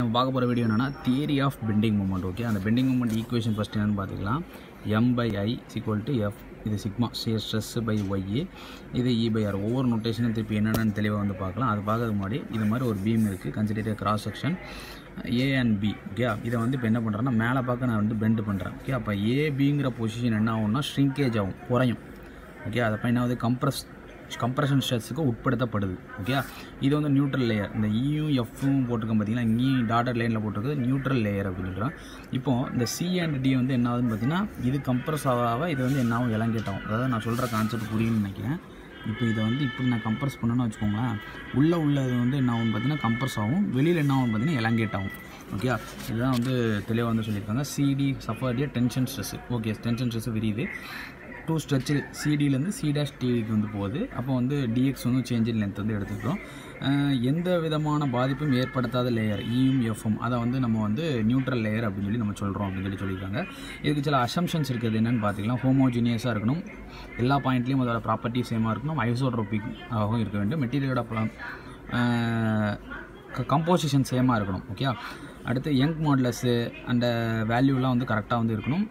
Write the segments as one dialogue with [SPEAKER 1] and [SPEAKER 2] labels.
[SPEAKER 1] நம்ம பார்க்க போகிற வீடியோ என்னன்னா theory of bending moment okay அந்த பெண்டிங் மூமெண்ட் ஈக்குவேஷன் ஃபஸ்ட் என்னன்னு பார்த்துக்கலாம் M by I equal to F இது sigma say stress by Y இது இ பை ஆர் ஒவ்வொரு நோட்டேஷனும் திருப்பி என்னென்னு தெளிவாக வந்து பார்க்கலாம் அது பார்க்கறதுக்கு முன்னாடி இது மாதிரி ஒரு பீம் இருக்குது consider cross section A and B okay இதை வந்து இப்போ என்ன பண்ணுறேன்னா மேலே பார்க்க நான் வந்து பெண்டு பண்ணுறேன் ஓகே அப்போ ஏபிங்கிற பொசிஷன் என்ன ஆகும்னா ஷ்ரிங்கேஜ் ஆகும் குறையும் ஓகே அதை என்னாவது கம்ப்ரஸ் கம்ப்ரஷன் ஸ்ட்ரெஸ்ஸுக்கு உட்படுத்தப்படுது ஓகே இது வந்து நியூட்ரல் லேயர் இந்த இயும் எஃப்பும் போட்டிருக்கோம் பார்த்தீங்கன்னா இங்கேயும் டாட்டர் லைனில் போட்டிருக்கு நியூட்ரல் லேயர் அப்படின்னு சொல்கிறோம் இப்போ இந்த சி அண்ட் டி வந்து என்ன ஆகுதுன்னு பார்த்தீங்கன்னா இது கம்ப்ரஸ் ஆக இது வந்து என்ன ஆகும் எலங்கேட் ஆகும் அதாவது நான் சொல்கிற கான்செப்ட் புரியும்னு நினைக்கிறேன் இப்போ இதை வந்து இப்படி நான் கம்ப்ரஸ் பண்ணேன்னு வச்சுக்கோங்களேன் உள்ளே உள்ளது வந்து என்ன ஆகும் பார்த்தீங்கன்னா கம்ப்ரஸ் ஆகும் வெளியில் என்ன ஆகும் பார்த்தீங்கன்னா எலங்கேட் ஆகும் ஓகே இதுதான் வந்து தெளிவாக வந்து சொல்லியிருக்காங்க சிடி சஃபர்டிய tension stress okay tension stress விரியுது டூ ஸ்ட்ரெச்சு சிடியிலேருந்து சி டேஷ் டிக்கு வந்து போகுது அப்போ வந்து டிஎக்ஸ் வந்து சேஞ்ச் இன் லென்த் வந்து எடுத்துக்கிறோம் அஹ் எந்த விதமான பாதிப்பும் ஏற்படுத்தாத லேயர் இயும் எஃப்எம் அதை வந்து நம்ம வந்து நியூட்ரல் லேயர் அப்படின்னு சொல்லி நம்ம சொல்கிறோம் அப்படின்னு சொல்லி சொல்லியிருக்காங்க இதுக்கு சில அசம்ஷன்ஸ் இருக்குது என்னென்னு பார்த்தீங்கன்னா ஹோமோஜினியஸாக இருக்கணும் எல்லா பாயிண்ட்லேயும் அதோட ப்ராப்பர்ட்டி சேமாக இருக்கணும் ஐசோட்ரோபிக் ஆகவும் இருக்க வேண்டும் மெட்டீரியலோட கம்போசிஷன் சேமாக இருக்கணும் ஓகே அடுத்து யங் மாடலஸ்ஸு அந்த வேல்யூலாம் வந்து கரெக்டாக வந்து இருக்கணும்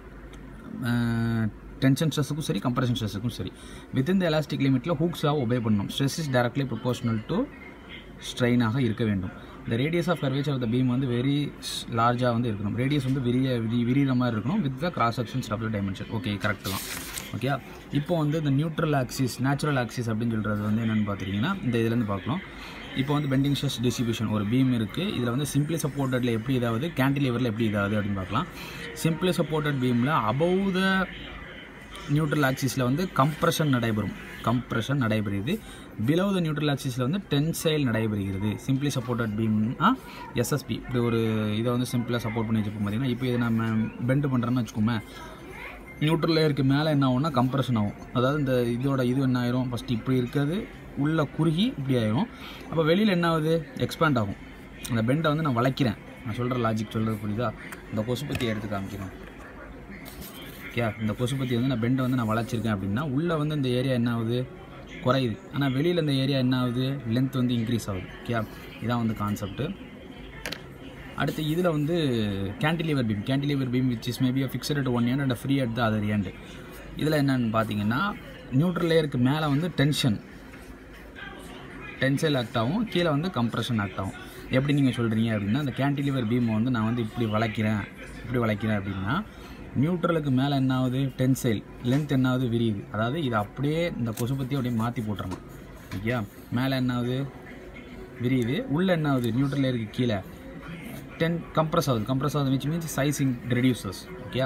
[SPEAKER 1] டென்ஷன் ஸ்ட்ரெஸ்ஸுக்கும் சரி கம்ப்ரஷன் ஸ்ட்ரெஸ்ஸுக்கும் சரி வித்தின் த எலாஸ்டிக் லிமிட்டில் ஹூக்ஸாக ஒபே பண்ணணும் stress is directly proportional to ஸ்ட்ரெயினாக இருக்க வேண்டும் இந்த radius of curvature of the beam வந்து வெரி லார்ஜாக வந்து இருக்கணும் ரேடியஸ் வந்து விரிய விரி விரிகிற மாதிரி இருக்கணும் with the cross sections of the dimension okay correct தான் ஓகே இப்போ வந்து இந்த நியூட்ரல் ஆக்சிஸ் நேச்சுரல் ஆக்சிஸ் அப்படின்னு சொல்கிறது வந்து என்னென்னு பார்த்துட்டிங்கன்னா இந்த இதுலேருந்து பார்க்கலாம் இப்போ வந்து பெண்டிங் ஸ்ட்ரெஸ் டிஸ்ட்ரிபியூஷன் ஒரு பீம் இருக்குது இதில் வந்து சிம்பிளி சப்போர்ட்டடில் எப்படி இதாவது கேன்டிலிவரில் எப்படி இதாகுது அப்படின்னு பார்க்கலாம் சிம்பிளி சப்போர்ட்டட் பீமில் அபவ் த நியூட்ரல் ஆக்சிஸில் வந்து கம்ப்ரெஷன் நடைபெறும் கம்ப்ரெஷன் நடைபெறுகிறது பிலோ த நியூட்ரல் ஆக்சிஸில் வந்து டென்சைல் நடைபெறுகிறது சிம்பிளி சப்போர்ட்டட் பீம்னா எஸ்எஸ்பி இப்படி ஒரு இதை வந்து சிம்பிளாக சப்போர்ட் பண்ணி வச்சுப்போம் பார்த்தீங்கன்னா இப்போ இதை நம்ம பெண்டு பண்ணுறோன்னு வச்சுக்கோமே நியூட்ரல் லேயருக்கு மேலே என்ன ஆகும்னா கம்ப்ரெஷன் ஆகும் அதாவது இந்த இதோட இது என்ன ஆயிரும் ஃபஸ்ட்டு இப்படி இருக்கிறது உள்ளே குறுகி இப்படி ஆயிரும் அப்போ வெளியில் என்ன ஆகுது எக்ஸ்பேண்ட் ஆகும் அந்த பெண்டை வந்து நான் வளைக்கிறேன் நான் சொல்கிற லாஜிக் சொல்கிறது புரியுதா இந்த கொசுப்பத்தி எடுத்து காமிக்கிறேன் ஓகே இந்த கொசுப்பத்தி வந்து நான் பெண்டை வந்து நான் வளைச்சிருக்கேன் அப்படின்னா உள்ளே வந்து இந்த ஏரியா என்ன ஆகுது குறையுது ஆனால் வெளியில் இந்த ஏரியா என்ன ஆகுது லென்த் வந்து இன்க்ரீஸ் ஆகுது ஓகே இதான் வந்து கான்செப்ட்டு அடுத்து இதில் வந்து cantilever beam cantilever beam which is maybe fixed at one end and free at the other end இதில் என்னென்னு பார்த்தீங்கன்னா நியூட்ரல் லேயருக்கு மேலே வந்து டென்ஷன் டென்சைல் ஆக்ட் ஆகும் கீழே வந்து கம்ப்ரெஷன் ஆக்ட் ஆகும் எப்படி நீங்கள் சொல்கிறீங்க அப்படின்னா அந்த கேன்டிலிவர் பீமை வந்து நான் வந்து இப்படி வளைக்கிறேன் இப்படி வளைக்கிறேன் அப்படின்னா நியூட்ரலுக்கு மேலே என்ன ஆகுது டென்சைல் லென்த் என்ன ஆகுது விரியுது அதாவது இது அப்படியே இந்த கொசுபத்தி அப்படியே மாற்றி போட்டுறணும் ஓகே மேலே என்ன ஆகுது விரியுது உள்ளே என்ன ஆகுது நியூட்ரல் லேயருக்கு கீழே டென் கம்ப்ரஸ் ஆகுது கம்ப்ரஸ் ஆகுது which means sizing reduces okay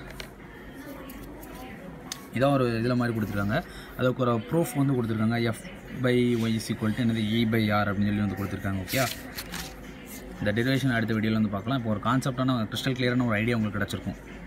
[SPEAKER 1] இதான் ஒரு இதில் மாதிரி கொடுத்துருக்காங்க அதுக்கு ஒரு ப்ரூஃப் வந்து கொடுத்துருக்காங்க F by Y is equal to என்னது இ பை ஆர் அப்படின்னு சொல்லி வந்து கொடுத்துருக்காங்க ஓகே இந்த டெரிவேஷன் அடுத்த வீடியோவில் வந்து பார்க்கலாம் இப்போ ஒரு கான்செப்டான கிறிஸ்டல் கிளியரான ஒரு ஐடியா உங்களுக்கு கிடச்சிருக்கும்